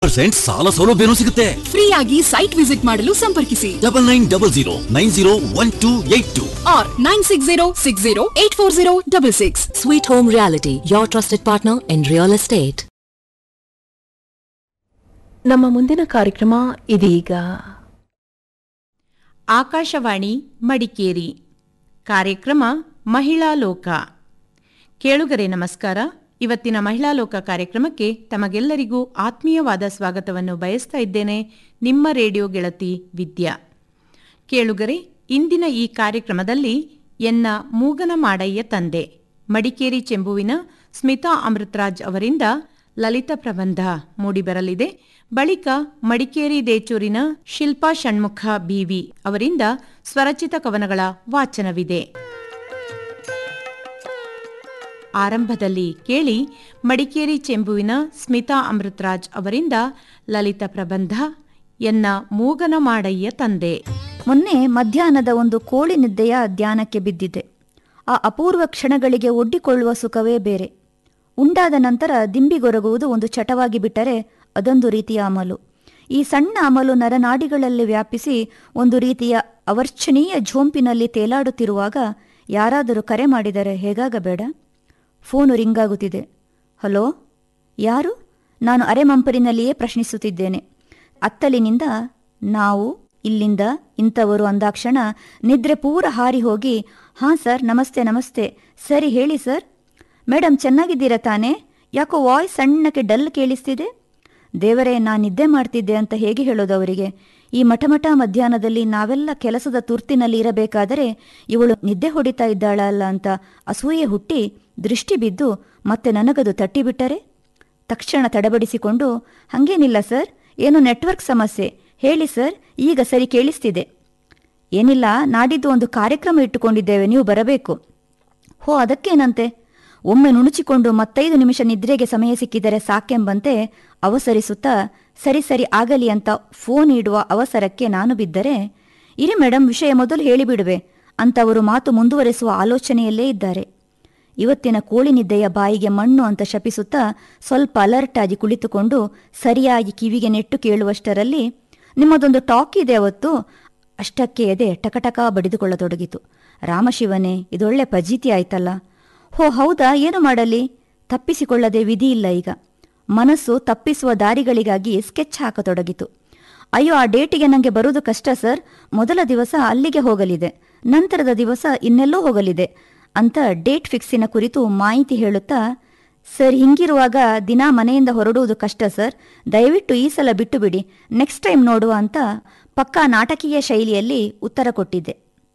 Percent ಸಾಲ ಸೌಲಭ್ಯನೂ ಸಿಗುತ್ತೆ free ಆಗಿ ಸೈಟ್ ವಿಸಿಟ್ ಮಾಡಲು ಸಂಪರ್ಕಿಸಿ double nine double zero nine zero one two eight two or nine six zero six zero eight four zero double six Sweet Home Reality, your trusted partner in real estate. ನಮ್ಮ ಮುಂದಿನ ಕಾರ್ಯಕ್ರಮ ಇದೀಗ ಆಕಾಶವಾಣಿ ಮಡಿಕೇರಿ ಕಾರ್ಯಕ್ರಮ ಮಹಿಳಾ ಲೋಕ ಕೇಳುಗರೆ ನಮಸ್ಕಾರ ಇವತ್ತಿನ ಮಹಿಳಾ ಲೋಕ ಕಾರ್ಯಕ್ರಮಕ್ಕೆ ತಮಗೆಲ್ಲರಿಗೂ ಆತ್ಮೀಯವಾದ ಸ್ವಾಗತವನ್ನು ಬಯಸ್ತಾ ಇದ್ದೇನೆ ನಿಮ್ಮ ರೇಡಿಯೋ ಗೆಳತಿ ವಿದ್ಯಾ ಕೇಳುಗರೆ ಇಂದಿನ ಈ ಕಾರ್ಯಕ್ರಮದಲ್ಲಿ ಎನ್ನ ಮೂಗನ ಮಾಡಯ್ಯ ತಂದೆ ಮಡಿಕೇರಿ ಚೆಂಬುವಿನ ಸ್ಮಿತಾ ಅಮೃತರಾಜ್ ಅವರಿಂದ ಲಲಿತ ಪ್ರಬಂಧ ಮೂಡಿಬರಲಿದೆ ಬಳಿಕ ಮಡಿಕೇರಿ ದೇಚೂರಿನ ಶಿಲ್ಪಾ ಷಣ್ಮುಖ ಬಿವಿ ಅವರಿಂದ ಸ್ವರಚಿತ ಕವನಗಳ ವಾಚನವಿದೆ ಆರಂಭದಲ್ಲಿ ಕೇಳಿ ಮಡಿಕೇರಿ ಚೆಂಬುವಿನ ಸ್ಮಿತಾ ಅಮೃತರಾಜ್ ಅವರಿಂದ ಲಲಿತ ಪ್ರಬಂಧ ಎನ್ನ ಮೂಗನ ಮಾಡಯ್ಯ ತಂದೆ ಮೊನ್ನೆ ಮಧ್ಯಾಹ್ನದ ಒಂದು ಕೋಳಿ ನಿದ್ದೆಯ ಧ್ಯಾನಕ್ಕೆ ಬಿದ್ದಿದ್ದೆ ಆ ಅಪೂರ್ವ ಕ್ಷಣಗಳಿಗೆ ಒಡ್ಡಿಕೊಳ್ಳುವ ಸುಖವೇ ಬೇರೆ ಉಂಡಾದ ನಂತರ ದಿಂಬಿಗೊರಗುವುದು ಒಂದು ಚಟವಾಗಿ ಬಿಟ್ಟರೆ ಅದೊಂದು ರೀತಿಯ ಅಮಲು ಈ ಸಣ್ಣ ಅಮಲು ನರನಾಡಿಗಳಲ್ಲಿ ವ್ಯಾಪಿಸಿ ಒಂದು ರೀತಿಯ ಅವರ್ಚನೀಯ ಝೋಂಪಿನಲ್ಲಿ ತೇಲಾಡುತ್ತಿರುವಾಗ ಯಾರಾದರೂ ಕರೆ ಮಾಡಿದರೆ ಹೇಗಾಗಬೇಡ ಫೋನು ರಿಂಗಾಗುತ್ತಿದೆ ಹಲೋ ಯಾರು ನಾನು ಅರೆಮಂಪರಿನಲ್ಲಿಯೇ ಪ್ರಶ್ನಿಸುತ್ತಿದ್ದೇನೆ ಅತ್ತಲಿನಿಂದ ನಾವು ಇಲ್ಲಿಂದ ಇಂಥವರು ಅಂದಾಕ್ಷಣ ನಿದ್ರೆ ಪೂರ ಹಾರಿ ಹೋಗಿ ಹಾಂ ಸರ್ ನಮಸ್ತೆ ನಮಸ್ತೆ ಸರಿ ಹೇಳಿ ಸರ್ ಮೇಡಮ್ ಚೆನ್ನಾಗಿದ್ದೀರಾ ತಾನೇ ಯಾಕೋ ವಾಯ್ಸ್ ಸಣ್ಣಕ್ಕೆ ಡಲ್ ಕೇಳಿಸ್ತಿದೆ ದೇವರೇ ನಾನು ನಿದ್ದೆ ಮಾಡ್ತಿದ್ದೆ ಅಂತ ಹೇಗೆ ಹೇಳೋದು ಅವರಿಗೆ ಈ ಮಠಮಠ ಮಧ್ಯಾಹ್ನದಲ್ಲಿ ನಾವೆಲ್ಲ ಕೆಲಸದ ತುರ್ತಿನಲ್ಲಿ ಇರಬೇಕಾದರೆ ಇವಳು ನಿದ್ದೆ ಹೊಡಿತಾ ಇದ್ದಾಳಲ್ಲ ಅಂತ ಅಸೂಯೆ ಹುಟ್ಟಿ ದೃಷ್ಟಿ ಬಿದ್ದು ಮತ್ತೆ ನನಗದು ತಟ್ಟಿಬಿಟ್ಟರೆ ತಕ್ಷಣ ತಡಬಡಿಸಿಕೊಂಡು ಹಾಗೇನಿಲ್ಲ ಸರ್ ಏನು ನೆಟ್ವರ್ಕ್ ಸಮಸ್ಯೆ ಹೇಳಿ ಸರ್ ಈಗ ಸರಿ ಕೇಳಿಸ್ತಿದೆ ಏನಿಲ್ಲ ನಾಡಿದ್ದು ಒಂದು ಕಾರ್ಯಕ್ರಮ ಇಟ್ಟುಕೊಂಡಿದ್ದೇವೆ ನೀವು ಬರಬೇಕು ಹೋ ಅದಕ್ಕೇನಂತೆ ಒಮ್ಮೆ ನುಣುಚಿಕೊಂಡು ಮತ್ತೈದು ನಿಮಿಷ ನಿದ್ರೆಗೆ ಸಮಯ ಸಿಕ್ಕಿದರೆ ಸಾಕೆಂಬಂತೆ ಅವಸರಿಸುತ್ತಾ ಸರಿ ಸರಿ ಆಗಲಿ ಅಂತ ಫೋನ್ ಇಡುವ ಅವಸರಕ್ಕೆ ನಾನು ಬಿದ್ದರೆ ಇರಿ ಮೇಡಮ್ ವಿಷಯ ಮೊದಲು ಹೇಳಿಬಿಡುವೆ ಅಂತ ಅವರು ಮಾತು ಮುಂದುವರೆಸುವ ಆಲೋಚನೆಯಲ್ಲೇ ಇದ್ದಾರೆ ಇವತ್ತಿನ ಕೋಳಿ ನಿದ್ದೆಯ ಬಾಯಿಗೆ ಮಣ್ಣು ಅಂತ ಶಪಿಸುತ್ತಾ ಸ್ವಲ್ಪ ಅಲರ್ಟ್ ಆಗಿ ಕುಳಿತುಕೊಂಡು ಸರಿಯಾಗಿ ಕಿವಿಗೆ ನೆಟ್ಟು ಕೇಳುವಷ್ಟರಲ್ಲಿ ನಿಮ್ಮದೊಂದು ಟಾಕ್ ಇದೆ ಅವತ್ತು ಅಷ್ಟಕ್ಕೆ ಎದೆ ಟಕಟಕ ಬಡಿದುಕೊಳ್ಳತೊಡಗಿತು ರಾಮಶಿವನೇ ಇದೊಳ್ಳೆ ಪಜೀತಿ ಆಯ್ತಲ್ಲ ಹೋ ಹೌದಾ ಏನು ಮಾಡಲಿ ತಪ್ಪಿಸಿಕೊಳ್ಳದೆ ವಿಧಿ ಇಲ್ಲ ಈಗ ಮನಸ್ಸು ತಪ್ಪಿಸುವ ದಾರಿಗಳಿಗಾಗಿ ಸ್ಕೆಚ್ ಹಾಕತೊಡಗಿತು ಅಯ್ಯೋ ಆ ಡೇಟಿಗೆ ನನಗೆ ಬರುವುದು ಕಷ್ಟ ಸರ್ ಮೊದಲ ದಿವಸ ಅಲ್ಲಿಗೆ ಹೋಗಲಿದೆ ನಂತರದ ದಿವಸ ಇನ್ನೆಲ್ಲೋ ಹೋಗಲಿದೆ ಅಂತ ಡೇಟ್ ಫಿಕ್ಸಿನ ಕುರಿತು ಮಾಹಿತಿ ಹೇಳುತ್ತಾ ಸರ್ ಹಿಂಗಿರುವಾಗ ದಿನಾ ಮನೆಯಿಂದ ಹೊರಡುವುದು ಕಷ್ಟ ಸರ್ ದಯವಿಟ್ಟು ಈ ಸಲ ಬಿಟ್ಟು ಬಿಡಿ ನೆಕ್ಸ್ಟ್ ಟೈಮ್ ನೋಡುವ ಅಂತ ಪಕ್ಕಾ ನಾಟಕೀಯ ಶೈಲಿಯಲ್ಲಿ ಉತ್ತರ ಕೊಟ್ಟಿದ್ದೆ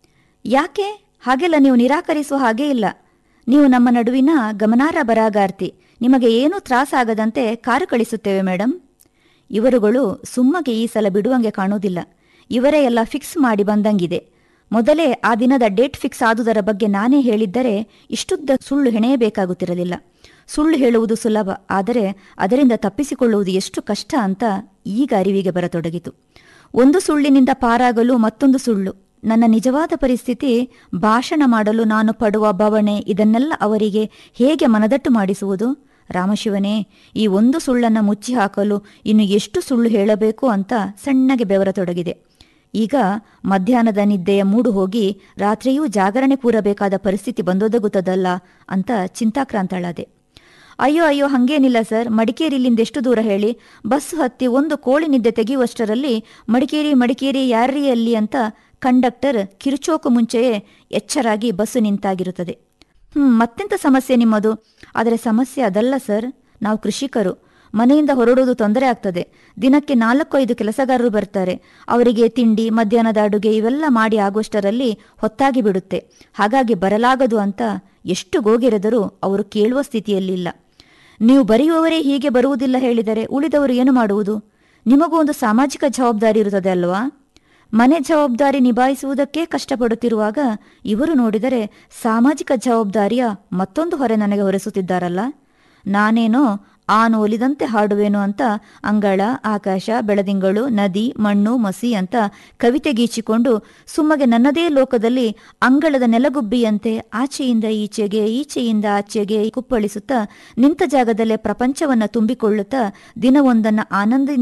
ಯಾಕೆ ಹಾಗೆಲ್ಲ ನೀವು ನಿರಾಕರಿಸುವ ಹಾಗೇ ಇಲ್ಲ ನೀವು ನಮ್ಮ ನಡುವಿನ ಗಮನಾರ್ಹ ಬರಾಗಾರ್ತಿ ನಿಮಗೆ ಏನೂ ತ್ರಾಸಾಗದಂತೆ ಕಾರು ಕಳಿಸುತ್ತೇವೆ ಮೇಡಮ್ ಇವರುಗಳು ಸುಮ್ಮಗೆ ಈ ಸಲ ಬಿಡುವಂಗೆ ಕಾಣುವುದಿಲ್ಲ ಇವರೇ ಎಲ್ಲ ಫಿಕ್ಸ್ ಮಾಡಿ ಬಂದಂಗಿದೆ ಮೊದಲೇ ಆ ದಿನದ ಡೇಟ್ ಫಿಕ್ಸ್ ಆದುದರ ಬಗ್ಗೆ ನಾನೇ ಹೇಳಿದ್ದರೆ ಇಷ್ಟುದ್ದ ಸುಳ್ಳು ಹೆಣೆಯಬೇಕಾಗುತ್ತಿರಲಿಲ್ಲ ಸುಳ್ಳು ಹೇಳುವುದು ಸುಲಭ ಆದರೆ ಅದರಿಂದ ತಪ್ಪಿಸಿಕೊಳ್ಳುವುದು ಎಷ್ಟು ಕಷ್ಟ ಅಂತ ಈಗ ಅರಿವಿಗೆ ಬರತೊಡಗಿತು ಒಂದು ಸುಳ್ಳಿನಿಂದ ಪಾರಾಗಲು ಮತ್ತೊಂದು ಸುಳ್ಳು ನನ್ನ ನಿಜವಾದ ಪರಿಸ್ಥಿತಿ ಭಾಷಣ ಮಾಡಲು ನಾನು ಪಡುವ ಬವಣೆ ಇದನ್ನೆಲ್ಲ ಅವರಿಗೆ ಹೇಗೆ ಮನದಟ್ಟು ಮಾಡಿಸುವುದು ರಾಮಶಿವನೇ ಈ ಒಂದು ಸುಳ್ಳನ್ನು ಮುಚ್ಚಿ ಹಾಕಲು ಇನ್ನು ಎಷ್ಟು ಸುಳ್ಳು ಹೇಳಬೇಕು ಅಂತ ಸಣ್ಣಗೆ ಬೆವರತೊಡಗಿದೆ ಈಗ ಮಧ್ಯಾಹ್ನದ ನಿದ್ದೆಯ ಮೂಡು ಹೋಗಿ ರಾತ್ರಿಯೂ ಜಾಗರಣೆ ಕೂರಬೇಕಾದ ಪರಿಸ್ಥಿತಿ ಬಂದೊದಗುತ್ತದಲ್ಲ ಅಂತ ಚಿಂತಾಕ್ರಾಂತಳಾದೆ ಅಯ್ಯೋ ಅಯ್ಯೋ ಹಂಗೇನಿಲ್ಲ ಸರ್ ಮಡಿಕೇರಿಲಿಂದ ಎಷ್ಟು ದೂರ ಹೇಳಿ ಬಸ್ಸು ಹತ್ತಿ ಒಂದು ಕೋಳಿ ನಿದ್ದೆ ತೆಗೆಯುವಷ್ಟರಲ್ಲಿ ಮಡಿಕೇರಿ ಮಡಿಕೇರಿ ಯಾರ್ರೀ ಅಲ್ಲಿ ಅಂತ ಕಂಡಕ್ಟರ್ ಕಿರುಚೋಕು ಮುಂಚೆಯೇ ಎಚ್ಚರಾಗಿ ಬಸ್ಸು ನಿಂತಾಗಿರುತ್ತದೆ ಹ್ಮ್ ಮತ್ತೆಂತ ಸಮಸ್ಯೆ ನಿಮ್ಮದು ಆದರೆ ಸಮಸ್ಯೆ ಅದಲ್ಲ ಸರ್ ನಾವು ಕೃಷಿಕರು ಮನೆಯಿಂದ ಹೊರಡುವುದು ತೊಂದರೆ ಆಗ್ತದೆ ದಿನಕ್ಕೆ ನಾಲ್ಕು ಐದು ಕೆಲಸಗಾರರು ಬರ್ತಾರೆ ಅವರಿಗೆ ತಿಂಡಿ ಮಧ್ಯಾಹ್ನದ ಅಡುಗೆ ಇವೆಲ್ಲ ಮಾಡಿ ಆಗುವಷ್ಟರಲ್ಲಿ ಹೊತ್ತಾಗಿ ಬಿಡುತ್ತೆ ಹಾಗಾಗಿ ಬರಲಾಗದು ಅಂತ ಎಷ್ಟು ಗೋಗೆರೆದರೂ ಅವರು ಕೇಳುವ ಸ್ಥಿತಿಯಲ್ಲಿಲ್ಲ ನೀವು ಬರೆಯುವವರೇ ಹೀಗೆ ಬರುವುದಿಲ್ಲ ಹೇಳಿದರೆ ಉಳಿದವರು ಏನು ಮಾಡುವುದು ನಿಮಗೂ ಒಂದು ಸಾಮಾಜಿಕ ಜವಾಬ್ದಾರಿ ಇರುತ್ತದೆ ಅಲ್ವಾ ಮನೆ ಜವಾಬ್ದಾರಿ ನಿಭಾಯಿಸುವುದಕ್ಕೆ ಕಷ್ಟಪಡುತ್ತಿರುವಾಗ ಇವರು ನೋಡಿದರೆ ಸಾಮಾಜಿಕ ಜವಾಬ್ದಾರಿಯ ಮತ್ತೊಂದು ಹೊರೆ ನನಗೆ ಹೊರಿಸುತ್ತಿದ್ದಾರಲ್ಲ ನಾನೇನೋ ಆನು ಒಲಿದಂತೆ ಹಾಡುವೆನು ಅಂತ ಅಂಗಳ ಆಕಾಶ ಬೆಳದಿಂಗಳು ನದಿ ಮಣ್ಣು ಮಸಿ ಅಂತ ಕವಿತೆ ಗೀಚಿಕೊಂಡು ಸುಮ್ಮಗೆ ನನ್ನದೇ ಲೋಕದಲ್ಲಿ ಅಂಗಳದ ನೆಲಗುಬ್ಬಿಯಂತೆ ಆಚೆಯಿಂದ ಈಚೆಗೆ ಈಚೆಯಿಂದ ಆಚೆಗೆ ಕುಪ್ಪಳಿಸುತ್ತಾ ನಿಂತ ಜಾಗದಲ್ಲೇ ಪ್ರಪಂಚವನ್ನ ತುಂಬಿಕೊಳ್ಳುತ್ತಾ ದಿನವೊಂದನ್ನ ಆನಂದ